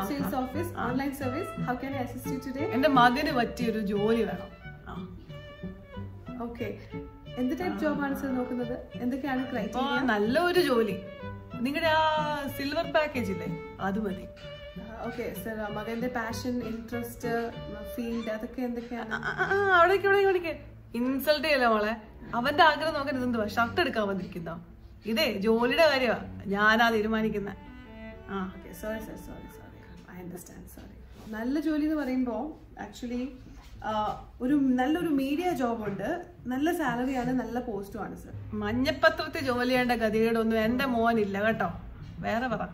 Sales office online service how can I assist you today എന്റെ മകന് പറ്റിയൊരു ജോലി വേണം ആ. ഓക്കെ എന്ത് ടൈപ്പ് ജോബാണ് സർ നോക്കുന്നത് എന്തൊക്കെയാണ് അപ്പൊ ക്രൈറ്റീരിയ നല്ല ഒരു ജോലി നിങ്ങളുടെ ആ സിൽവർ പാക്കേജ് ഇല്ലേ അത് മതി ഓക്കെ സർ മകന്റെ പാഷൻ ഇൻട്രസ്റ്റ് ഫീൽഡ് അതൊക്കെ എന്തൊക്കെയാണ് ആ, ആ, ആ, അവിടേക്ക് അവിടേക്ക് അവിടേക്ക് ഇൻസൾട്ട് ചെയ്യല മോളെ അവന്റെ ആഗ്രഹം നോക്കാൻ ഇതെന്തുവാ ഷർട്ട് എടുക്കാൻ വന്നിരിക്കുന്നോ ഇതേ ജോലിയുടെ കാര്യമാ ഞാനാ തീരുമാനിക്കുന്ന ആ okay sorry sir sorry sorry I understand sorry നല്ല ജോലി എന്ന് പറയുമ്പോൾ ആക്ച്വലി ഒരു നല്ലൊരു മീഡിയ ജോബ് ഉണ്ട് നല്ല സാലറിയാണ് നല്ല പോസ്റ്റുമാണ് സർ മഞ്ഞപ്പത്രത്തിൽ ജോലി ചെയ്യേണ്ട ഗതികേടൊന്നും എന്റെ മോനില്ല കേട്ടോ വേറെ പറ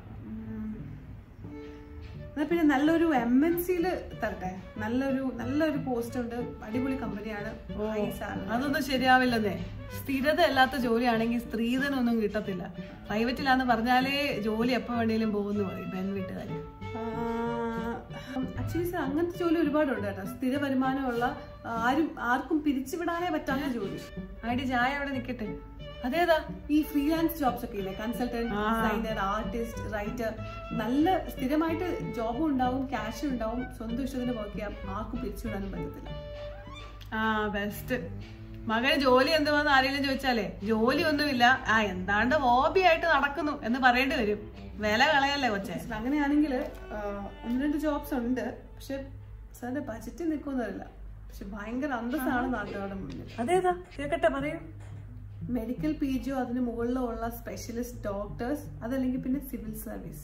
എന്നാൽ പിന്നെ നല്ലൊരു എം എൻ സിയിൽ തരട്ടെ നല്ലൊരു നല്ലൊരു പോസ്റ്റ് ഉണ്ട് അടിപൊളി കമ്പനിയാണ് ഹൈ സാലറി അതൊന്നും ശരിയാവില്ലെന്നേ സ്ഥിരത അല്ലാത്ത ജോലിയാണെങ്കിൽ സ്ത്രീധനൊന്നും കിട്ടത്തില്ല പ്രൈവറ്റിലാന്ന് പറഞ്ഞാലേ ജോലി എപ്പോ വേണേലും പോകുന്നു പറയും പെൺ വീട്ടുകാർ ആക്ച്വലി സർ അങ്ങനത്തെ ജോലി ഒരുപാടുണ്ട് കേട്ടോ സ്ഥിര വരുമാനമുള്ള ആ, ആരും ആർക്കും പിരിച്ചുവിടാനേ പറ്റാത്ത ജോലി ഐഡി ചായ അവിടെ നിക്കട്ടെ അതേതാ ഈ ഫ്രീലാൻസ് ജോബ്സ് ഒക്കെ ഇല്ലേ കൺസൾട്ടന്റ് ഡിസൈനർ ആർട്ടിസ്റ്റ് റൈറ്റർ നല്ല സ്ഥിരമായിട്ട് ജോബും ഉണ്ടാവും ക്യാഷും ഉണ്ടാവും സ്വന്തം ഇഷ്ടത്തിന് വർക്ക് ചെയ്യാം ആർക്കും പിരിച്ചുവിടാനും പറ്റത്തില്ല ആ ബെസ്റ്റ് മകന് ജോലി എന്തുവാന്ന് ആരെങ്കിലും ചോദിച്ചാലേ ജോലി ഒന്നുമില്ല ആ എന്താണ്ട് ഹോബി ആയിട്ട് നടക്കുന്നു എന്ന് പറയേണ്ടി വരും വില കളയല്ലേ കൊച്ചെ സർ, അങ്ങനെയാണെങ്കിൽ ഒന്ന് രണ്ട് ജോബ്സ് ഉണ്ട് പക്ഷെ സാറിന്റെ ബജറ്റ് നിൽക്കുന്നതല്ല പക്ഷെ ഭയങ്കര അന്തസ്സാണ് നാട്ടുകാരുടെ മുന്നിൽ അതേതാ കേക്കട്ടെ പറയൂ മെഡിക്കൽ പി ജിയോ അതിന് മുകളിലുള്ള സ്പെഷ്യലിസ്റ്റ് ഡോക്ടേഴ്സ് അതല്ലെങ്കിൽ പിന്നെ സിവിൽ സർവീസ്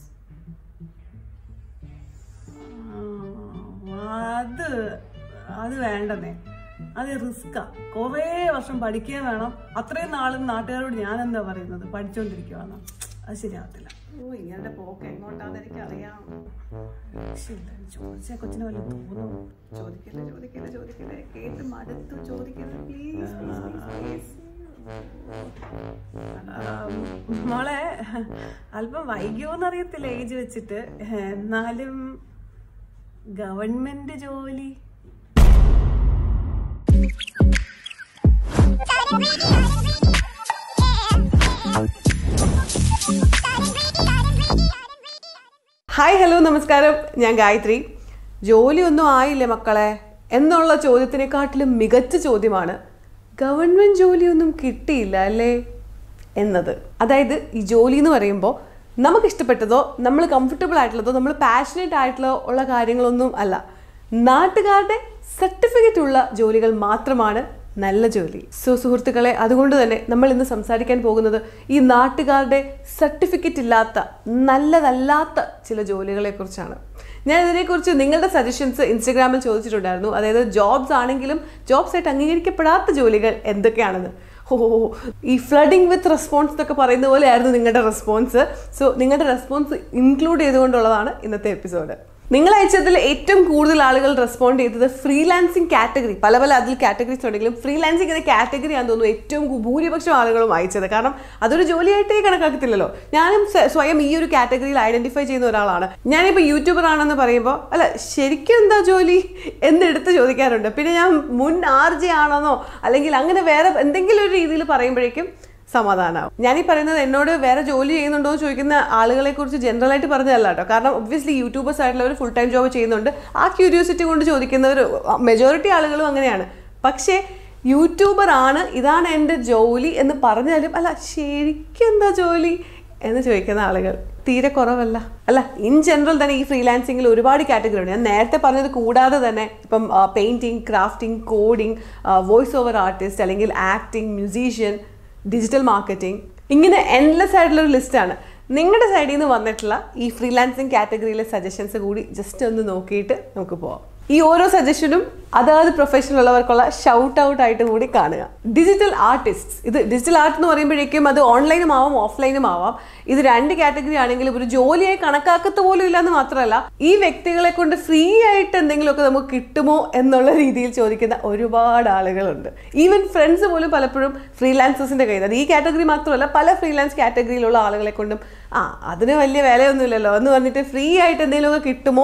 ആ, അത് അത് വേണ്ടതേ അത് റിസ്ക്കാ കുറേ വർഷം പഠിക്കുകയും വേണം അത്രയും നാളും നാട്ടുകാരോട് ഞാൻ എന്താ പറയുന്നത് പഠിച്ചുകൊണ്ടിരിക്കുവാന്ന് അത് ശരിയാവത്തില്ല ഓ ഇങ്ങനെ പോക്ക് എങ്ങോട്ടാന്ന് എനിക്കറിയാം ചോദിച്ചാൽ കൊച്ചിനെ വല്ല തോന്നും ചോദിക്കല്ലേ ചോദിക്കല്ലേ ചോദിക്കല്ലേ കേട്ട് മടുത്തു ചോദിക്കല്ലേ പ്ലീസ് പ്ലീസ് മോളെ അല്പം വൈകിയോന്നറിയത്തില്ല ഏജ് വെച്ചിട്ട് എന്നാലും ഗവൺമെന്റ് ജോലി ഹായ് ഹലോ നമസ്കാരം ഞാൻ ഗായത്രി ജോലിയൊന്നും ആയില്ലേ മക്കളെ എന്നുള്ള ചോദ്യത്തിനെക്കാട്ടിലും മികച്ച ചോദ്യമാണ് ഗവൺമെന്റ് ജോലിയൊന്നും കിട്ടിയില്ല അല്ലേ എന്നത് അതായത് ഈ ജോലി എന്ന് പറയുമ്പോൾ നമുക്ക് ഇഷ്ടപ്പെട്ടതോ നമ്മൾ കംഫർട്ടബിൾ ആയിട്ടുള്ളതോ നമ്മൾ പാഷനേറ്റ് ആയിട്ടുള്ള ഉള്ള കാര്യങ്ങളൊന്നും അല്ല നാട്ടുകാരുടെ സർട്ടിഫിക്കറ്റ് ഉള്ള ജോലികൾ മാത്രമാണ് നല്ല ജോലി സോ സുഹൃത്തുക്കളെ അതുകൊണ്ട് തന്നെ നമ്മൾ ഇന്ന് സംസാരിക്കാൻ പോകുന്നത് ഈ നാട്ടുകാരുടെ സർട്ടിഫിക്കറ്റ് ഇല്ലാത്ത നല്ലതല്ലാത്ത ചില ജോലികളെ കുറിച്ചാണ് ഞാൻ ഇതിനെക്കുറിച്ച് നിങ്ങളുടെ സജഷൻസ് ഇൻസ്റ്റഗ്രാമിൽ ചോദിച്ചിട്ടുണ്ടായിരുന്നു അതായത് ജോബ്സ് ആണെങ്കിലും ജോബ്സ് ആയിട്ട് അംഗീകരിക്കപ്പെടാത്ത ജോലികൾ എന്തൊക്കെയാണെന്ന് ഓ ഈ ഫ്ലഡിങ് വിത്ത് റെസ്പോൺസ് എന്നൊക്കെ പറയുന്ന പോലെയായിരുന്നു നിങ്ങളുടെ റെസ്പോൺസ് സോ നിങ്ങളുടെ റെസ്പോൺസ് ഇൻക്ലൂഡ് ചെയ്തുകൊണ്ടുള്ളതാണ് ഇന്നത്തെ എപ്പിസോഡ് നിങ്ങൾ അയച്ചതിൽ ഏറ്റവും കൂടുതൽ ആളുകൾ റെസ്പോണ്ട് ചെയ്തത് ഫ്രീലാൻസിങ് കാറ്റഗറി പല പല അതിൽ കാറ്റഗറീസ് ഉണ്ടെങ്കിലും ഫ്രീലാൻസിങ് എന്ന കാറ്റഗറി ആണെന്ന് തോന്നുന്നു ഏറ്റവും കൂ- ഭൂരിപക്ഷം ആളുകളും അയച്ചത് കാരണം അതൊരു ജോലിയായിട്ടേ കണക്കാക്കത്തില്ലല്ലോ ഞാനും സ്വ- സ്വയം ഈ ഒരു കാറ്റഗറിയിൽ ഐഡന്റിഫൈ ചെയ്യുന്ന ഒരാളാണ് ഞാനിപ്പോൾ യൂട്യൂബർ ആണെന്ന് പറയുമ്പോൾ അല്ല ശരിക്കും എന്താ ജോലി എന്ന് എടുത്ത് ചോദിക്കാറുണ്ട് പിന്നെ ഞാൻ മുൻ ആർ ജെ ആണെന്നോ അല്ലെങ്കിൽ അങ്ങനെ വേറെ എന്തെങ്കിലും ഒരു രീതിയിൽ പറയുമ്പോഴേക്കും സമാധാനമാവും ഞാനീ പറയുന്നത് എന്നോട് വേറെ ജോലി ചെയ്യുന്നുണ്ടോ എന്ന് ചോദിക്കുന്ന ആളുകളെ കുറിച്ച് ജനറൽ ആയിട്ട് പറഞ്ഞതല്ല കേട്ടോ കാരണം ഒബ്വിയസ്ലി യൂട്യൂബേഴ്സ് ആയിട്ടുള്ളവർ ഫുൾ ടൈം ജോബ് ചെയ്യുന്നുണ്ട് ആ ക്യൂരിയോസിറ്റി കൊണ്ട് ചോദിക്കുന്നവർ മെജോറിറ്റി ആളുകളും അങ്ങനെയാണ് പക്ഷേ യൂട്യൂബർ ആണ് ഇതാണ് എൻ്റെ ജോലി എന്ന് പറഞ്ഞാലും അല്ല ശരിക്കും എന്താ ജോലി എന്ന് ചോദിക്കുന്ന ആളുകൾ തീരെ കുറവല്ല അല്ല ഇൻ ജനറൽ തന്നെ ഈ ഫ്രീലാൻസിങ്ങിൽ ഒരുപാട് കാറ്റഗറി ഉണ്ട് ഞാൻ നേരത്തെ പറഞ്ഞത് കൂടാതെ തന്നെ ഇപ്പം painting crafting coding voice over artist അല്ലെങ്കിൽ ആക്ടിങ് മ്യൂസീഷ്യൻ ഡിജിറ്റൽ മാർക്കറ്റിംഗ് ഇങ്ങനെ എൻലെസ് ആയിട്ടുള്ള ഒരു ലിസ്റ്റാണ് നിങ്ങളുടെ സൈഡിൽ നിന്ന് വന്നിട്ടുള്ള ഈ ഫ്രീലാൻസിങ് കാറ്റഗറിയിലെ സജഷൻസ് കൂടി ജസ്റ്റ് ഒന്ന് നോക്കിയിട്ട് നമുക്ക് പോവാം ഈ ഓരോ സജഷനും അതാത് പ്രൊഫഷൻ ഉള്ളവർക്കുള്ള ഷൗട്ട് ഔട്ട് ആയിട്ട് കൂടി കാണുക ഡിജിറ്റൽ ആർട്ടിസ്റ്റ് ഇത് ഡിജിറ്റൽ ആർട്ട് എന്ന് പറയുമ്പോഴേക്കും അത് ഓൺലൈനും ആവാം ഓഫ്ലൈനും ആവാം ഇത് രണ്ട് കാറ്റഗറി ആണെങ്കിലും ഒരു ജോലിയായി കണക്കാക്കത്ത പോലും ഇല്ല എന്ന് മാത്രമല്ല ഈ വ്യക്തികളെ കൊണ്ട് ഫ്രീ ആയിട്ട് എന്തെങ്കിലുമൊക്കെ നമുക്ക് കിട്ടുമോ എന്നുള്ള രീതിയിൽ ചോദിക്കുന്ന ഒരുപാട് ആളുകളുണ്ട് ഈവൻ ഫ്രണ്ട്സ് പോലും പലപ്പോഴും ഫ്രീലാൻസേഴ്സിന്റെ കയ്യിൽ അത് ഈ കാറ്റഗറി മാത്രമല്ല പല ഫ്രീലാൻസ് കാറ്റഗറിയിലുള്ള ആളുകളെ കൊണ്ടും ആ അതിന് വലിയ വിലയൊന്നുമില്ലല്ലോ എന്ന് പറഞ്ഞിട്ട് ഫ്രീ ആയിട്ട് എന്തെങ്കിലുമൊക്കെ കിട്ടുമോ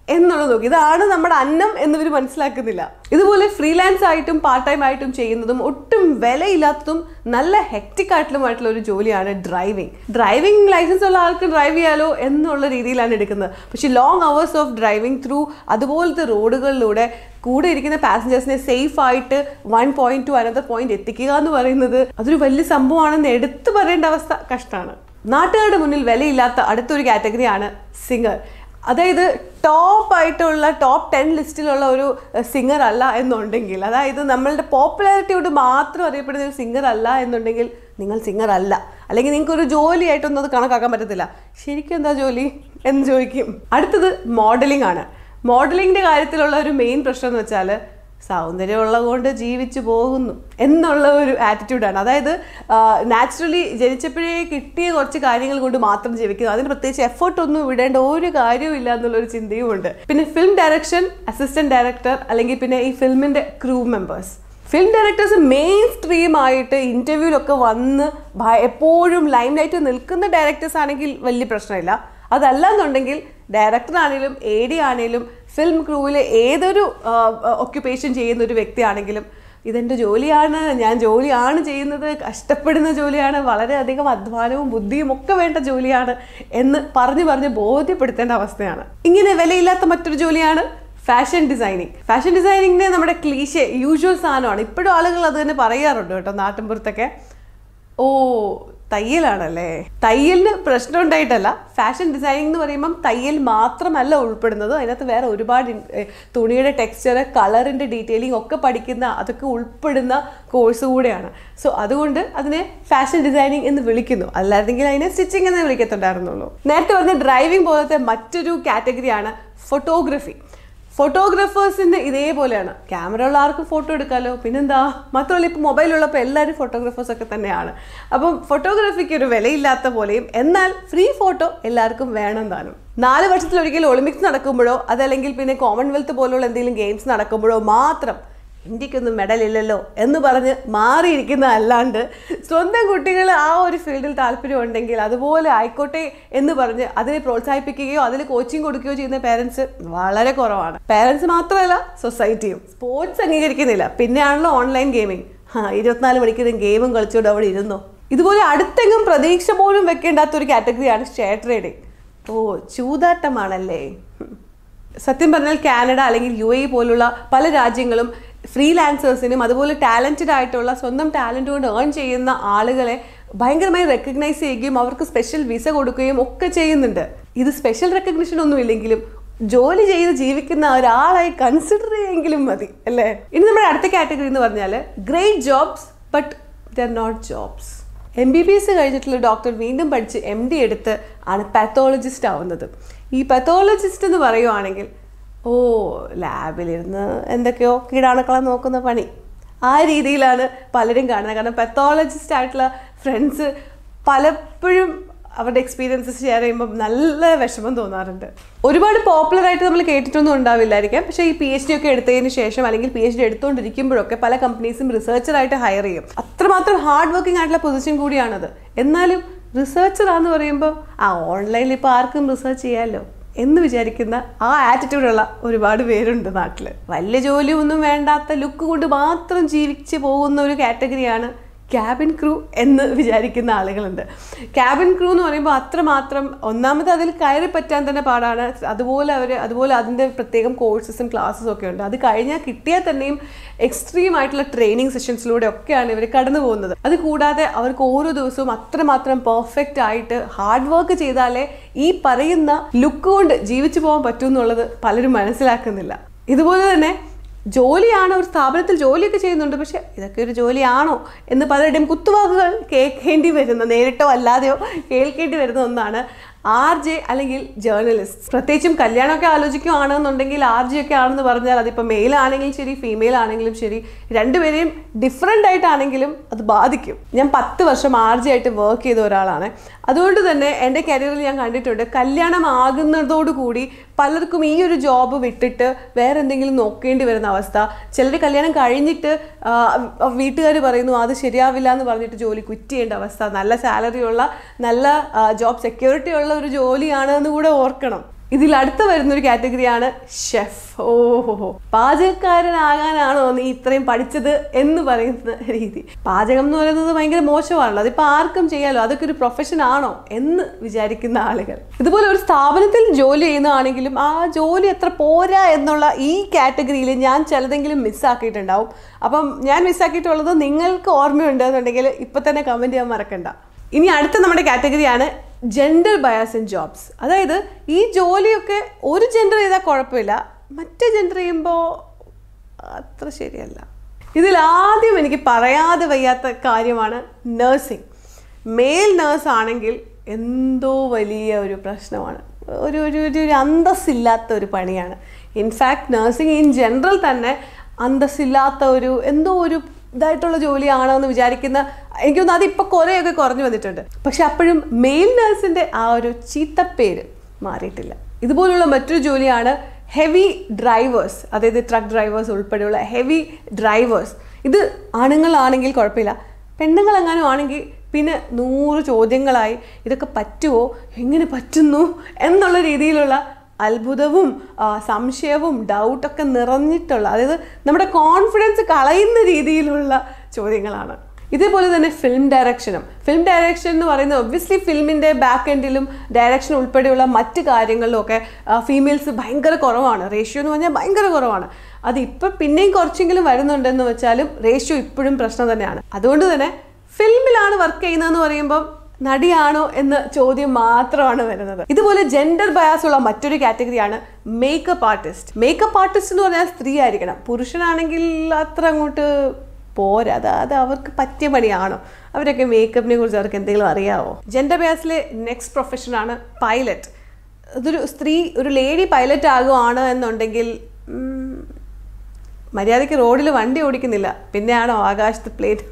എന്നുള്ളത് നോക്കി ഇതാണ് നമ്മുടെ അന്നം എന്നിവർ മനസ്സിലാക്കുന്നില്ല ഇതുപോലെ ഫ്രീലാൻസ് ആയിട്ടും പാർട്ട് ടൈം ആയിട്ടും ചെയ്യുന്നതും ഒട്ടും വിലയില്ലാത്തതും നല്ല ഹെക്റ്റിക് ആയിട്ടുള്ളതുമായിട്ടുള്ള ഒരു ജോലിയാണ് ഡ്രൈവിംഗ് ഡ്രൈവിംഗ് ലൈസൻസ് ഉള്ള ആൾക്ക് ഡ്രൈവ് ചെയ്യാലോ എന്നുള്ള രീതിയിലാണ് എടുക്കുന്നത് പക്ഷേ long hours of driving through അതുപോലത്തെ റോഡുകളിലൂടെ കൂടെ ഇരിക്കുന്ന പാസഞ്ചേഴ്സിനെ സേഫ് ആയിട്ട് one point to another point എത്തിക്കുക എന്ന് പറയുന്നത് അതൊരു വലിയ സംഭവമാണെന്ന് എടുത്തു പറയേണ്ട അവസ്ഥ കഷ്ടമാണ് നാട്ടുകാരുടെ മുന്നിൽ വിലയില്ലാത്ത അടുത്തൊരു കാറ്റഗറിയാണ് സിംഗർ അതായത് ടോപ്പ് ആയിട്ടുള്ള ടോപ്പ് ടെൻ ലിസ്റ്റിലുള്ള ഒരു സിംഗർ അല്ല എന്നുണ്ടെങ്കിൽ അതായത് നമ്മളുടെ പോപ്പുലാരിറ്റി കൊണ്ട് മാത്രം അറിയപ്പെടുന്ന ഒരു സിംഗർ അല്ല എന്നുണ്ടെങ്കിൽ നിങ്ങൾ സിംഗർ അല്ല അല്ലെങ്കിൽ നിങ്ങൾക്ക് ഒരു ജോലിയായിട്ടൊന്നും അത് കണക്കാക്കാൻ പറ്റത്തില്ല ശരിക്കും എന്താ ജോലി എന്ന് ചോദിക്കും അടുത്തത് മോഡലിംഗ് ആണ് മോഡലിംഗിന്റെ കാര്യത്തിലുള്ള ഒരു മെയിൻ പ്രശ്നം എന്ന് വെച്ചാൽ സൗന്ദര്യമുള്ളത് കൊണ്ട് ജീവിച്ചു പോകുന്നു എന്നുള്ള ഒരു ആറ്റിറ്റ്യൂഡാണ് അതായത് നാച്ചുറലി ജനിച്ചപ്പോഴേ കിട്ടിയ കുറച്ച് കാര്യങ്ങൾ കൊണ്ട് മാത്രം ജീവിക്കുന്നു അതിന് പ്രത്യേകിച്ച് എഫേർട്ട് ഒന്നും വിടേണ്ട ഒരു കാര്യവും ഇല്ല എന്നുള്ളൊരു ചിന്തയും ഉണ്ട് പിന്നെ ഫിലിം ഡയറക്ഷൻ അസിസ്റ്റന്റ് ഡയറക്ടർ അല്ലെങ്കിൽ പിന്നെ ഈ ഫിലിമിന്റെ crew members film directors mainstream ആയിട്ട് ഇന്റർവ്യൂലൊക്കെ വന്ന് ഭ- എപ്പോഴും ലൈം ലൈറ്റ് നിൽക്കുന്ന ഡയറക്ടേഴ്സ് ആണെങ്കിൽ വലിയ പ്രശ്നമില്ല അതല്ല എന്നുണ്ടെങ്കിൽ ഡയറക്ടർ ആണെങ്കിലും എ ഡി ആണെങ്കിലും ഫിലിം ക്രൂവിലെ ഏതൊരു ഒക്യുപ്പേഷൻ ചെയ്യുന്ന ഒരു വ്യക്തിയാണെങ്കിലും ഇതെൻ്റെ ജോലിയാണ് ഞാൻ ജോലിയാണ് ചെയ്യുന്നത് കഷ്ടപ്പെടുന്ന ജോലിയാണ് വളരെയധികം അധ്വാനവും ബുദ്ധിയും ഒക്കെ വേണ്ട ജോലിയാണ് എന്ന് പറഞ്ഞു പറഞ്ഞ് ബോധ്യപ്പെടുത്തേണ്ട അവസ്ഥയാണ് ഇങ്ങനെ വിലയില്ലാത്ത മറ്റൊരു ജോലിയാണ് ഫാഷൻ ഡിസൈനിങ് ഫാഷൻ ഡിസൈനിങ്ങിന് നമ്മുടെ ക്ലീശ യൂഷ്വൽ സാധനമാണ് ഇപ്പോഴും ആളുകൾ അത് തന്നെ പറയാറുണ്ട് കേട്ടോ നാട്ടിൻപുറത്തൊക്കെ ഓ തയ്യലാണല്ലേ തയ്യലിന് പ്രശ്നം ഉണ്ടായിട്ടല്ല ഫാഷൻ ഡിസൈനിങ് എന്ന് പറയുമ്പം തയ്യൽ മാത്രമല്ല ഉൾപ്പെടുന്നത് അതിനകത്ത് വേറെ ഒരുപാട് ഇൻ- ഏ, തുണിയുടെ ടെക്സ്ചർ കളറിൻ്റെ ഡീറ്റെയിലിംഗ് ഒക്കെ പഠിക്കുന്ന അതൊക്കെ ഉൾപ്പെടുന്ന കോഴ്സ് കൂടെയാണ് സോ അതുകൊണ്ട് അതിനെ ഫാഷൻ ഡിസൈനിങ് എന്ന് വിളിക്കുന്നു അല്ലായിരുന്നെങ്കിൽ അതിനെ സ്റ്റിച്ചിങ് എന്ന് വിളിക്കത്തുണ്ടായിരുന്നുള്ളൂ നേരത്തെ പറഞ്ഞ ഡ്രൈവിംഗ് പോലത്തെ മറ്റൊരു കാറ്റഗറിയാണ് ഫോട്ടോഗ്രഫി ഫോട്ടോഗ്രാഫേഴ്സിൻ്റെ ഇതേപോലെയാണ് ക്യാമറ ഉള്ള ആർക്കും ഫോട്ടോ എടുക്കാമല്ലോ പിന്നെന്താ മാത്രമല്ല ഇപ്പോൾ മൊബൈലുള്ളപ്പോൾ എല്ലാവരും ഫോട്ടോഗ്രാഫേഴ്സ് ഒക്കെ തന്നെയാണ് അപ്പം ഫോട്ടോഗ്രാഫിക്ക് ഒരു വിലയില്ലാത്ത പോലെയും എന്നാൽ ഫ്രീ ഫോട്ടോ എല്ലാവർക്കും വേണം താനും നാല് വർഷത്തിലൊരിക്കൽ ഒളിമ്പിക്സ് നടക്കുമ്പോഴോ അതല്ലെങ്കിൽ പിന്നെ കോമൺവെൽത്ത് പോലുള്ള എന്തെങ്കിലും ഗെയിംസ് നടക്കുമ്പോഴോ മാത്രം ഇന്ത്യക്കൊന്നും മെഡൽ ഇല്ലല്ലോ എന്ന് പറഞ്ഞ് മാറിയിരിക്കുന്ന അല്ലാണ്ട് സ്വന്തം കുട്ടികൾ ആ ഒരു ഫീൽഡിൽ താല്പര്യം ഉണ്ടെങ്കിൽ അതുപോലെ ആയിക്കോട്ടെ എന്ന് പറഞ്ഞ് അതിനെ പ്രോത്സാഹിപ്പിക്കുകയോ അതിൽ കോച്ചിങ് കൊടുക്കുകയോ ചെയ്യുന്ന പേരൻസ് വളരെ കുറവാണ് പേരൻസ് മാത്രമല്ല സൊസൈറ്റിയും സ്പോർട്സ് അംഗീകരിക്കുന്നില്ല പിന്നെയാണല്ലോ ഓൺലൈൻ ഗെയിമിംഗ് ആ ഇരുപത്തിനാല് മണിക്കൂറും ഗെയിമും കളിച്ചുകൊണ്ട് അവിടെ ഇരുന്നോ ഇതുപോലെ അടുത്തെങ്കിലും പ്രതീക്ഷ പോലും വെക്കേണ്ടാത്ത ഒരു കാറ്റഗറിയാണ് ഷെയർ ട്രേഡിംഗ് ഓ ചൂതാട്ടമാണല്ലേ ഹും. സത്യം പറഞ്ഞാൽ കാനഡ അല്ലെങ്കിൽ യു എ പോലുള്ള പല രാജ്യങ്ങളും ഫ്രീലാൻസേഴ്സിനും അതുപോലെ ടാലൻറ്റഡ് ആയിട്ടുള്ള സ്വന്തം ടാലൻറ്റ് കൊണ്ട് ഏൺ ചെയ്യുന്ന ആളുകളെ ഭയങ്കരമായി റെക്കഗ്നൈസ് ചെയ്യുകയും അവർക്ക് സ്പെഷ്യൽ വിസ കൊടുക്കുകയും ഒക്കെ ചെയ്യുന്നുണ്ട് ഇത് സ്പെഷ്യൽ റെക്കഗ്നിഷൻ ഒന്നും ഇല്ലെങ്കിലും ജോലി ചെയ്ത് ജീവിക്കുന്ന ഒരാളായി കൺസിഡർ ചെയ്യെങ്കിലും മതി അല്ലേ ഇനി നമ്മുടെ അടുത്ത കാറ്റഗറി എന്ന് പറഞ്ഞാൽ great jobs but they're not jobs M B B S കഴിഞ്ഞിട്ടുള്ള ഡോക്ടർ വീണ്ടും പഠിച്ച് എം ഡി എടുത്ത് ആണ് പാത്തോളജിസ്റ്റ് ആവുന്നത് ഈ പാത്തോളജിസ്റ്റ് എന്ന് പറയുവാണെങ്കിൽ ഓ ലാബിലിരുന്ന് എന്തൊക്കെയോ കീടാണുക്കളെ നോക്കുന്ന പണി ആ രീതിയിലാണ് പലരും കാണുന്നത് കാരണം പാത്തോളജിസ്റ്റ് ആയിട്ടുള്ള ഫ്രണ്ട്സ് പലപ്പോഴും അവരുടെ എക്സ്പീരിയൻസസ് ഷെയർ ചെയ്യുമ്പോൾ നല്ല വിഷമം തോന്നാറുണ്ട് ഒരുപാട് പോപ്പുലർ ആയിട്ട് നമ്മൾ കേട്ടിട്ടൊന്നും ഉണ്ടാവില്ലായിരിക്കാം പക്ഷേ ഈ പി എച്ച് ഡി ഒക്കെ എടുത്തതിന് ശേഷം അല്ലെങ്കിൽ പി എച്ച് ഡി എടുത്തുകൊണ്ടിരിക്കുമ്പോഴൊക്കെ പല കമ്പനീസും റിസർച്ചറായിട്ട് ഹയർ ചെയ്യും അത്രമാത്രം ഹാർഡ് വർക്കിംഗ് ആയിട്ടുള്ള പൊസിഷൻ കൂടിയാണത് എന്നാലും റിസർച്ചർ ആണെന്ന് പറയുമ്പോൾ ആ ഓൺലൈനിൽ ഇപ്പോൾ ആർക്കും റിസർച്ച് ചെയ്യാമല്ലോ എന്ന് വിചാരിക്കുന്ന ആ ആറ്റിറ്റ്യൂഡുള്ള ഒരുപാട് പേരുണ്ട് നാട്ടിൽ വലിയ ജോലിയൊന്നും വേണ്ടാത്ത ലുക്ക് കൊണ്ട് മാത്രം ജീവിച്ച് പോകുന്ന ഒരു കാറ്റഗറിയാണ് ക്യാബിൻ ക്രൂ എന്ന് വിചാരിക്കുന്ന ആളുകളുണ്ട് ക്യാബിൻ ക്രൂ എന്ന് പറയുമ്പോൾ അത്രമാത്രം ഒന്നാമത് അതിൽ കയറി പറ്റാൻ തന്നെ പാടാണ് അതുപോലെ അവർ അതുപോലെ അതിൻ്റെ പ്രത്യേകം കോഴ്സസും ക്ലാസ്സസും ഒക്കെ ഉണ്ട് അത് കഴിഞ്ഞാൽ കിട്ടിയാൽ തന്നെയും എക്സ്ട്രീം ആയിട്ടുള്ള ട്രെയിനിങ് സെഷൻസിലൂടെ ഒക്കെയാണ് ഇവർ കടന്നു പോകുന്നത് അത് കൂടാതെ അവർക്ക് ഓരോ ദിവസവും അത്രമാത്രം പെർഫെക്റ്റ് ആയിട്ട് ഹാർഡ് വർക്ക് ചെയ്താലേ ഈ പറയുന്ന ലുക്ക് കൊണ്ട് ജീവിച്ചു പോകാൻ പറ്റൂ എന്നുള്ളത് പലരും മനസ്സിലാക്കുന്നില്ല ഇതുപോലെ തന്നെ ജോലിയാണ് ഒരു സ്ഥാപനത്തിൽ ജോലിയൊക്കെ ചെയ്യുന്നുണ്ട് പക്ഷെ ഇതൊക്കെ ഒരു ജോലിയാണോ എന്ന് പലരുടെയും കുത്തുവാക്കുകൾ കേൾക്കേണ്ടി വരുന്ന നേരിട്ടോ അല്ലാതെയോ കേൾക്കേണ്ടി വരുന്ന ഒന്നാണ് ആർ ജെ അല്ലെങ്കിൽ ജേർണലിസ്റ്റ് പ്രത്യേകിച്ചും കല്യാണമൊക്കെ ആലോചിക്കുകയാണെന്നുണ്ടെങ്കിൽ ആർ ജെ ഒക്കെ ആണെന്ന് പറഞ്ഞാൽ അതിപ്പോൾ മെയിൽ ആണെങ്കിലും ശരി ഫീമെയിൽ ആണെങ്കിലും ശരി രണ്ടുപേരെയും ഡിഫറെൻ്റ് ആയിട്ടാണെങ്കിലും അത് ബാധിക്കും ഞാൻ പത്ത് വർഷം ആർ ജെ ആയിട്ട് വർക്ക് ചെയ്ത ഒരാളാണ് അതുകൊണ്ട് തന്നെ എൻ്റെ കരിയറിൽ ഞാൻ കണ്ടിട്ടുണ്ട് കല്യാണം ആകുന്നതോടുകൂടി പലർക്കും ഈ ഒരു ജോബ് വിട്ടിട്ട് വേറെ എന്തെങ്കിലും നോക്കേണ്ടി വരുന്ന അവസ്ഥ ചിലർ കല്യാണം കഴിഞ്ഞിട്ട് വീട്ടുകാർ പറയുന്നു അത് ശരിയാവില്ല എന്ന് പറഞ്ഞിട്ട് ജോലി ക്വിറ്റ് ചെയ്യേണ്ട അവസ്ഥ നല്ല സാലറി ഉള്ള നല്ല ജോബ് സെക്യൂരിറ്റി ഉള്ള ഒരു ജോലിയാണ് എന്ന് കൂടെ ഓർക്കണം ഇതിൽ അടുത്ത് വരുന്ന ഒരു കാറ്റഗറിയാണ് ഷെഫ് ഓഹോ പാചകക്കാരനാകാനാണോ നീ ഇത്രയും പഠിച്ചത് എന്ന് പറയുന്ന രീതി പാചകം എന്ന് പറയുന്നത് ഭയങ്കര മോശമാണല്ലോ അതിപ്പോ ആർക്കും ചെയ്യാലോ അതൊക്കെ ഒരു പ്രൊഫഷൻ ആണോ എന്ന് വിചാരിക്കുന്ന ആളുകൾ ഇതുപോലെ ഒരു സ്ഥാപനത്തിൽ ജോലി ചെയ്യുന്നതാണെങ്കിലും ആ ജോലി എത്ര പോരാ എന്നുള്ള ഈ കാറ്റഗറിയിൽ ഞാൻ ചിലതെങ്കിലും മിസ്സാക്കിയിട്ടുണ്ടാവും അപ്പം ഞാൻ മിസ്സാക്കിയിട്ടുള്ളത് നിങ്ങൾക്ക് ഓർമ്മയുണ്ടെന്നുണ്ടെങ്കിൽ ഇപ്പൊ തന്നെ കമന്റ് ചെയ്യാൻ മറക്കണ്ട ഇനി അടുത്ത നമ്മുടെ കാറ്റഗറിയാണ് ജെൻഡർ ബയാസ് ഇൻ ജോബ്സ് അതായത് ഈ ജോലിയൊക്കെ ഒരു ജെൻഡർ ചെയ്താൽ കുഴപ്പമില്ല മറ്റേ ജെൻഡർ ചെയ്യുമ്പോൾ അത്ര ശരിയല്ല ഇതിൽ ആദ്യം എനിക്ക് പറയാതെ വയ്യാത്ത കാര്യമാണ് നേഴ്സിംഗ് മെയിൽ നേഴ്സ് ആണെങ്കിൽ എന്തോ വലിയ ഒരു പ്രശ്നമാണ് ഒരു ഒരു ഒരു ഒരു അന്തസ്സില്ലാത്ത ഒരു പണിയാണ് ഇൻഫാക്ട് നേഴ്സിംഗ് ഇൻ ജനറൽ തന്നെ അന്തസ്സില്ലാത്ത ഒരു എന്തോ ഒരു ഇതായിട്ടുള്ള ജോലിയാണോ എന്ന് വിചാരിക്കുന്ന എനിക്ക് തോന്നുന്നു അതിപ്പോൾ കുറേയൊക്കെ കുറഞ്ഞു വന്നിട്ടുണ്ട് പക്ഷെ അപ്പോഴും മെയിൽ നേഴ്സിൻ്റെ ആ ഒരു ചീത്തപ്പേര് മാറിയിട്ടില്ല ഇതുപോലുള്ള മറ്റൊരു ജോലിയാണ് ഹെവി ഡ്രൈവേഴ്സ് അതായത് ട്രക്ക് ഡ്രൈവേഴ്സ് ഉൾപ്പെടെയുള്ള ഹെവി ഡ്രൈവേഴ്സ് ഇത് ആണുങ്ങളാണെങ്കിൽ കുഴപ്പമില്ല പെണ്ണുങ്ങളെങ്ങാനും ആണെങ്കിൽ പിന്നെ നൂറ് ചോദ്യങ്ങളായി ഇതൊക്കെ പറ്റുമോ എങ്ങനെ പറ്റുന്നു എന്നുള്ള രീതിയിലുള്ള അത്ഭുതവും ആ, സംശയവും ഡൗട്ടൊക്കെ നിറഞ്ഞിട്ടുള്ള അതായത് നമ്മുടെ കോൺഫിഡൻസ് കളയുന്ന രീതിയിലുള്ള ചോദ്യങ്ങളാണ് ഇതേപോലെ തന്നെ ഫിലിം ഡയറക്ഷനും ഫിലിം ഡയറക്ഷൻ എന്ന് പറയുന്നത് ഒബ്വിയസ്ലി ഫിലിമിൻ്റെ ബാക്ക് എൻഡിലും ഡയറക്ഷൻ ഉൾപ്പെടെയുള്ള മറ്റ് കാര്യങ്ങളിലും ഒക്കെ ഫീമെയിൽസ് ഭയങ്കര കുറവാണ് റേഷ്യോ എന്ന് പറഞ്ഞാൽ ഭയങ്കര കുറവാണ് അത് ഇപ്പം പിന്നെയും കുറച്ചെങ്കിലും വരുന്നുണ്ടെന്ന് വെച്ചാലും റേഷ്യോ ഇപ്പോഴും പ്രശ്നം തന്നെയാണ് അതുകൊണ്ട് തന്നെ ഫിലിമിലാണ് വർക്ക് ചെയ്യുന്നതെന്ന് പറയുമ്പോൾ നടിയാണോ എന്ന ചോദ്യം മാത്രമാണ് വരുന്നത് ഇതുപോലെ ജെൻഡർ ബയാസ് ഉള്ള മറ്റൊരു കാറ്റഗറിയാണ് മേക്കപ്പ് ആർട്ടിസ്റ്റ് മേക്കപ്പ് ആർട്ടിസ്റ്റ് എന്ന് പറഞ്ഞാൽ സ്ത്രീ ആയിരിക്കണം പുരുഷനാണെങ്കിൽ അത്ര അങ്ങോട്ട് പോരാ അത് അത് അവർക്ക് പറ്റിയ പണിയാണോ അവരൊക്കെ മേക്കപ്പിനെ കുറിച്ച് അവർക്ക് എന്തെങ്കിലും അറിയാവോ ജെൻഡർ ബയാസിലെ നെക്സ്റ്റ് പ്രൊഫഷനാണ് പൈലറ്റ് ഇതൊരു സ്ത്രീ ഒരു ലേഡി പൈലറ്റ് ആകുവാണ് എന്നുണ്ടെങ്കിൽ ഉം, മര്യാദയ്ക്ക് റോഡിൽ വണ്ടി ഓടിക്കുന്നില്ല പിന്നെയാണോ ആകാശത്ത് പ്ലേറ്റ്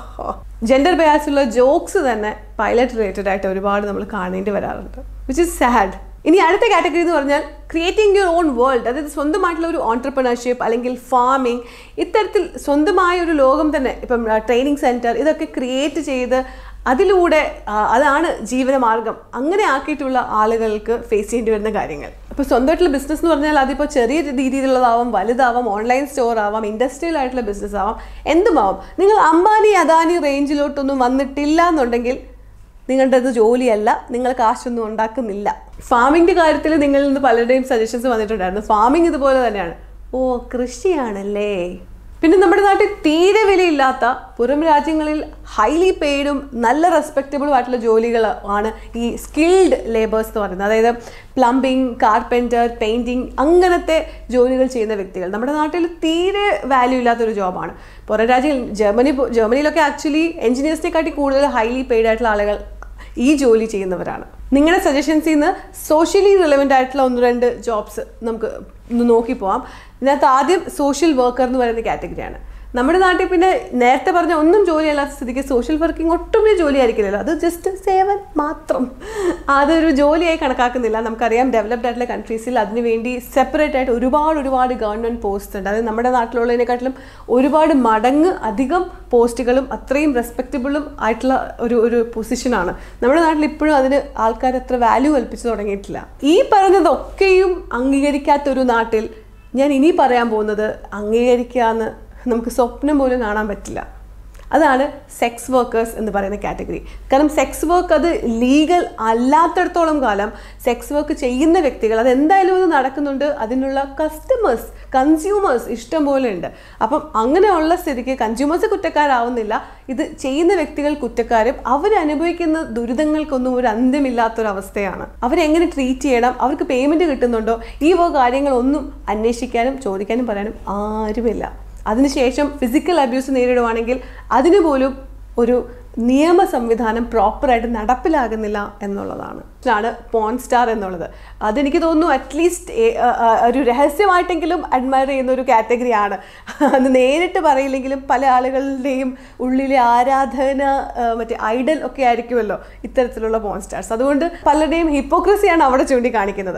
ജെൻഡർ ബയാസുള്ള ജോക്സ് തന്നെ പൈലറ്റ് റിലേറ്റഡ് ആയിട്ട് ഒരുപാട് നമ്മൾ കാണേണ്ടി വരാറുണ്ട് വിച്ച് ഇസ് സാഡ് ഇനി അടുത്ത കാറ്റഗറി എന്ന് പറഞ്ഞാൽ ക്രിയേറ്റിംഗ് യുവർ ഓൺ വേൾഡ് അതായത് സ്വന്തമായിട്ടുള്ള ഒരു ഓൺടർപ്രണർഷിപ്പ് അല്ലെങ്കിൽ ഫാമിംഗ് ഇത്തരത്തിൽ സ്വന്തമായ ഒരു ലോകം തന്നെ ഇപ്പം ട്രെയിനിങ് സെൻറ്റർ ഇതൊക്കെ ക്രിയേറ്റ് ചെയ്ത് അതിലൂടെ ആ, അതാണ് ജീവനമാർഗം അങ്ങനെ ആക്കിയിട്ടുള്ള ആളുകൾക്ക് ഫേസ് ചെയ്യേണ്ടി വരുന്ന കാര്യങ്ങൾ അപ്പോൾ സ്വന്തമായിട്ടുള്ള ബിസിനസ് എന്ന് പറഞ്ഞാൽ അതിപ്പോൾ ചെറിയ രീതിയിലുള്ളതാവാം വലുതാവാം ഓൺലൈൻ സ്റ്റോർ ആവാം ഇൻഡസ്ട്രിയൽ ആയിട്ടുള്ള ബിസിനസ് ആവാം എന്തുമാവാം നിങ്ങൾ അംബാനി അദാനി റേഞ്ചിലോട്ടൊന്നും വന്നിട്ടില്ല എന്നുണ്ടെങ്കിൽ നിങ്ങളുടേത് ജോലിയല്ല നിങ്ങൾ കാശൊന്നും ഉണ്ടാക്കുന്നില്ല ഫാമിങ്ങിൻ്റെ കാര്യത്തിൽ നിങ്ങളിൽ നിന്ന് പലരുടെയും സജഷൻസ് വന്നിട്ടുണ്ടായിരുന്നു ഫാമിംഗ് ഇതുപോലെ തന്നെയാണ് ഓ കൃഷിയാണല്ലേ പിന്നെ നമ്മുടെ നാട്ടിൽ തീരെ വിലയില്ലാത്ത പുറം രാജ്യങ്ങളിൽ ഹൈലി പെയ്ഡും നല്ല റെസ്പെക്റ്റബിളും ആയിട്ടുള്ള ജോലികൾ ആണ് ഈ സ്കിൽഡ് ലേബേഴ്സ് എന്ന് പറയുന്നത് അതായത് പ്ലംബിംഗ് കാർപ്പൻറ്റർ പെയിൻറ്റിങ് അങ്ങനത്തെ ജോലികൾ ചെയ്യുന്ന വ്യക്തികൾ നമ്മുടെ നാട്ടിൽ തീരെ വാല്യൂ ഇല്ലാത്തൊരു ജോബാണ് പുറം രാജ്യങ്ങൾ ജർമ്മനി പോ- ജർമ്മനിയിലൊക്കെ ആക്ച്വലി എഞ്ചിനീയേഴ്സിനെക്കാട്ടി കൂടുതൽ ഹൈലി പെയ്ഡ് ആയിട്ടുള്ള ആളുകൾ ഈ ജോലി ചെയ്യുന്നവരാണ് നിങ്ങളുടെ സജഷൻസിൽ നിന്ന് സോഷ്യലി റിലവൻ്റ് ആയിട്ടുള്ള ഒന്ന് രണ്ട് ജോബ്സ് നമുക്ക് ഒന്ന് നോക്കി പോവാം ഇതിനകത്ത് ആദ്യം സോഷ്യൽ വർക്കർ എന്ന് പറയുന്ന കാറ്റഗറിയാണ് നമ്മുടെ നാട്ടിൽ പിന്നെ നേരത്തെ പറഞ്ഞ ഒന്നും ജോലിയല്ലാത്ത സ്ഥിതിക്ക് സോഷ്യൽ വർക്കിംഗ് ഒട്ടും ഒരു ജോലി ആയിരിക്കില്ലല്ലോ അത് ജസ്റ്റ് സേവൻ മാത്രം അതൊരു ജോലിയായി കണക്കാക്കുന്നില്ല നമുക്കറിയാം ഡെവലപ്ഡ് ആയിട്ടുള്ള കൺട്രീസിൽ അതിനുവേണ്ടി സെപ്പറേറ്റ് ആയിട്ട് ഒരുപാട് ഒരുപാട് ഗവൺമെൻറ് പോസ്റ്റ് ഉണ്ട് അത് നമ്മുടെ നാട്ടിലുള്ളതിനെക്കാട്ടിലും ഒരുപാട് മടങ്ങ് അധികം പോസ്റ്റുകളും അത്രയും റെസ്പെക്റ്റബിളും ആയിട്ടുള്ള ഒരു ഒരു പൊസിഷനാണ് നമ്മുടെ നാട്ടിൽ ഇപ്പോഴും അതിന് ആൾക്കാർ അത്ര വാല്യൂ കൽപ്പിച്ചു തുടങ്ങിയിട്ടില്ല ഈ പറഞ്ഞതൊക്കെയും അംഗീകരിക്കാത്ത ഒരു നാട്ടിൽ ഞാൻ ഇനി പറയാൻ പോകുന്നത് അംഗീകരിക്കാന്ന് നമുക്ക് സ്വപ്നം പോലും കാണാൻ പറ്റില്ല അതാണ് സെക്സ് വർക്കേഴ്സ് എന്ന് പറയുന്ന കാറ്റഗറി കാരണം സെക്സ് വർക്ക് അത് ലീഗൽ അല്ലാത്തടത്തോളം കാലം സെക്സ് വർക്ക് ചെയ്യുന്ന വ്യക്തികൾ അത് എന്തായാലും അത് നടക്കുന്നുണ്ട് അതിനുള്ള കസ്റ്റമേഴ്സ് കൺസ്യൂമേഴ്സ് ഇഷ്ടം പോലെ ഉണ്ട് അപ്പം അങ്ങനെയുള്ള സ്ഥിതിക്ക് കൺസ്യൂമേഴ്സ് കുറ്റക്കാരാവുന്നില്ല ഇത് ചെയ്യുന്ന വ്യക്തികൾ കുറ്റക്കാരും അവരനുഭവിക്കുന്ന ദുരിതങ്ങൾക്കൊന്നും ഒരു അന്ത്യമില്ലാത്തൊരവസ്ഥയാണ് അവരെങ്ങനെ ട്രീറ്റ് ചെയ്യണം അവർക്ക് പേയ്മെൻറ്റ് കിട്ടുന്നുണ്ടോ ഈ വക കാര്യങ്ങളൊന്നും അന്വേഷിക്കാനും ചോദിക്കാനും പറയാനും ആരുമില്ല അതിനുശേഷം ഫിസിക്കൽ അബ്യൂസ് നേരിടുവാണെങ്കിൽ അതിന് പോലും ഒരു നിയമ സംവിധാനം പ്രോപ്പറായിട്ട് നടപ്പിലാകുന്നില്ല എന്നുള്ളതാണ് ആണ് പോൺ സ്റ്റാർ എന്നുള്ളത് അതെനിക്ക് തോന്നുന്നു അറ്റ്ലീസ്റ്റ് ഒരു രഹസ്യമായിട്ടെങ്കിലും അഡ്മയർ ചെയ്യുന്ന ഒരു കാറ്റഗറിയാണ് അത് നേരിട്ട് പറയില്ലെങ്കിലും പല ആളുകളുടെയും ഉള്ളിലെ ആരാധന ആ, മറ്റേ ഐഡൽ ഒക്കെ ആയിരിക്കുമല്ലോ ഇത്തരത്തിലുള്ള പോൺ സ്റ്റാർസ് അതുകൊണ്ട് പലരുടെയും ഹിപ്പോക്രസിയാണ് അവിടെ ചൂണ്ടിക്കാണിക്കുന്നത്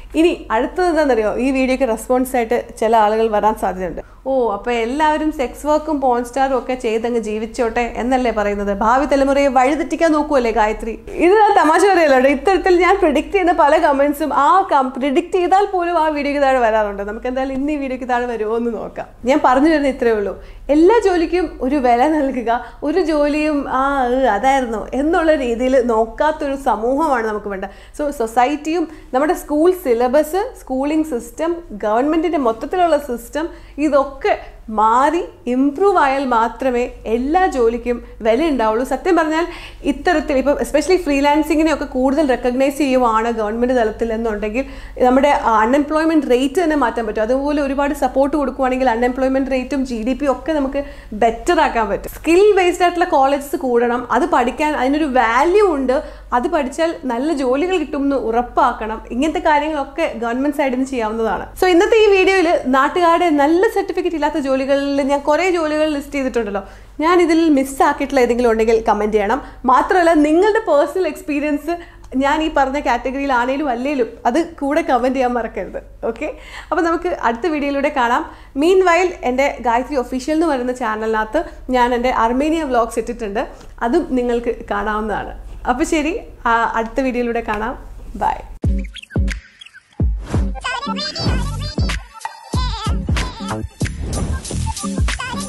ഇനി അടുത്തത് എന്താണെന്നറിയോ ഈ വീഡിയോക്ക് റെസ്പോൺസ് ആയിട്ട് ചില ആളുകൾ വരാൻ സാധ്യതയുണ്ട് ഓ അപ്പോൾ എല്ലാവരും സെക്സ് വർക്കും പോൺ സ്റ്റാറും ഒക്കെ ചെയ്തങ്ങ് ജീവിച്ചോട്ടെ എന്നല്ലേ പറയുന്നത് ഭാവി തലമുറയെ വഴിതെറ്റിക്കാൻ നോക്കുമല്ലേ ഗായത്രി ഇത് ഞാൻ തമാശ പറയല്ലോ ഇത്തരത്തിൽ ഞാൻ പ്രിഡിക്റ്റ് ചെയ്യുന്ന പല കമന്റ്സും ആ പ്രിഡിക്റ്റ് ചെയ്താൽ പോലും ആ വീഡിയോക്ക് താഴെ വരാറുണ്ട് നമുക്ക് എന്തായാലും ഇന്ന് ഈ വീഡിയോക്ക് താഴെ വരുമോ എന്ന് നോക്കാം ഞാൻ പറഞ്ഞു വരുന്നത് ഇത്രയേ ഉള്ളൂ എല്ലാ ജോലിക്കും ഒരു വില നൽകുക ഒരു ജോലിയും ആ ഏ, അതായിരുന്നു എന്നുള്ള രീതിയിൽ നോക്കാത്തൊരു സമൂഹമാണ് നമുക്ക് വേണ്ടത് സോ സൊസൈറ്റിയും നമ്മുടെ സ്കൂൾ സിലബസ് സ്കൂളിംഗ് സിസ്റ്റം ഗവൺമെൻറ്റിൻ്റെ മൊത്തത്തിലുള്ള സിസ്റ്റം ഇതൊക്കെ മാറി ഇമ്പ്രൂവ് ആയാൽ മാത്രമേ എല്ലാ ജോലിക്കും വില ഉണ്ടാവുള്ളൂ സത്യം പറഞ്ഞാൽ ഇത്തരത്തിൽ ഇപ്പോൾ എസ്പെഷ്യലി ഫ്രീലാൻസിങ്ങിനെ ഒക്കെ കൂടുതൽ റെക്കഗ്നൈസ് ചെയ്യുവാണ് ഗവൺമെൻറ് തലത്തിൽ എന്നുണ്ടെങ്കിൽ നമ്മുടെ അൺഎംപ്ലോയ്മെൻറ്റ് റേറ്റ് തന്നെ മാറ്റാൻ പറ്റും അതുപോലെ ഒരുപാട് സപ്പോർട്ട് കൊടുക്കുവാണെങ്കിൽ അൺഎംപ്ലോയ്മെൻറ്റ് റേറ്റും ജി ഡി പി ഒക്കെ നമുക്ക് ബെറ്റർ ആക്കാൻ പറ്റും സ്കിൽ ബേസ്ഡ് ആയിട്ടുള്ള കോളേജസ് കൂടണം അത് പഠിക്കാൻ അതിനൊരു വാല്യൂ ഉണ്ട് അത് പഠിച്ചാൽ നല്ല ജോലികൾ കിട്ടും എന്ന് ഉറപ്പാക്കണം ഇങ്ങനത്തെ കാര്യങ്ങളൊക്കെ ഗവൺമെന്റ് സൈഡിൽ നിന്ന് ചെയ്യാവുന്നതാണ് സോ ഇന്നത്തെ ഈ വീഡിയോയിൽ നാട്ടുകാരുടെ നല്ല സർട്ടിഫിക്കറ്റ് ഇല്ലാത്ത ജോലികളിൽ ഞാൻ കുറേ ജോലികൾ ലിസ്റ്റ് ചെയ്തിട്ടുണ്ടല്ലോ ഞാൻ ഇതിൽ മിസ്സാക്കിയിട്ടുള്ള ഏതെങ്കിലും ഉണ്ടെങ്കിൽ കമൻറ്റ് ചെയ്യണം മാത്രമല്ല നിങ്ങളുടെ പേഴ്സണൽ എക്സ്പീരിയൻസ് ഞാൻ ഈ പറഞ്ഞ കാറ്റഗറിയിലാണേലും അല്ലേലും അത് കൂടെ കമൻറ്റ് ചെയ്യാൻ മറക്കരുത് ഓക്കെ അപ്പോൾ നമുക്ക് അടുത്ത വീഡിയോയിലൂടെ കാണാം മീൻ വൈൽ എൻ്റെ ഗായത്രി ഒഫീഷ്യൽ എന്ന് പറയുന്ന ചാനലിനകത്ത് ഞാൻ എൻ്റെ അർമേനിയ വ്ളോഗ്സ് ഇട്ടിട്ടുണ്ട് അതും നിങ്ങൾക്ക് കാണാവുന്നതാണ് അപ്പോൾ ശരി ആ, അടുത്ത വീഡിയോയിലൂടെ കാണാം bye Started reading, started reading, yeah. Started